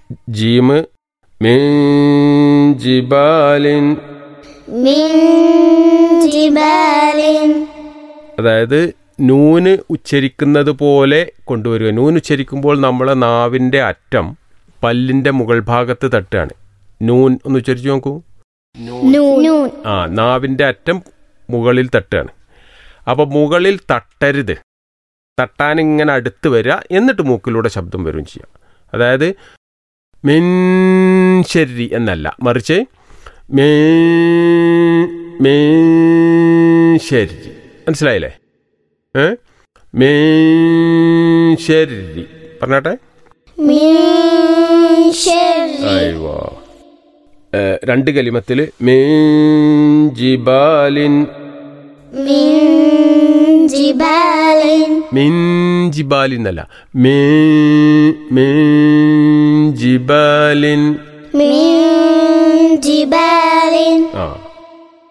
ജീമ് മിൻ ജിബാലിൻ من جبال അതായത് നൂന് ഉച്ചരിക്കുന്നത് പോലെ കൊണ്ടുവരിക നൂൻ ഉച്ചരിക്കുമ്പോൾ നമ്മളെ നാവിൻ്റെ അറ്റം പല്ലിൻ്റെ മുകൾ ഭാഗത്ത് തട്ടുകയാണ് നൂൻ ഒന്ന് ഉച്ചരിച്ച് നോക്കൂ نون ആ നാവിൻ്റെ അറ്റം മുകളിൽ തട്ടുകയാണ് അപ്പോൾ മുകളിൽ തട്ടരുത് തട്ടാൻ ഇങ്ങനെ അടുത്ത് വരിക എന്നിട്ട് മൂക്കിലൂടെ ശബ്ദം വരും ചെയ്യാം അതായത് മിൻ ശരി എന്നല്ല മറിച്ച് മേ മേ ശരി മനസ്സിലായില്ലേ ഏ മേ ശരി പറഞ്ഞാട്ടെ من شر അയ്യോ രണ്ട് കലിമത്തിൽ മേ ജിബാലിൻ من جبال മിൻ ജിബാലിൻ എന്നല്ല മേ മേ ജിബാലിൻ من جبال ആ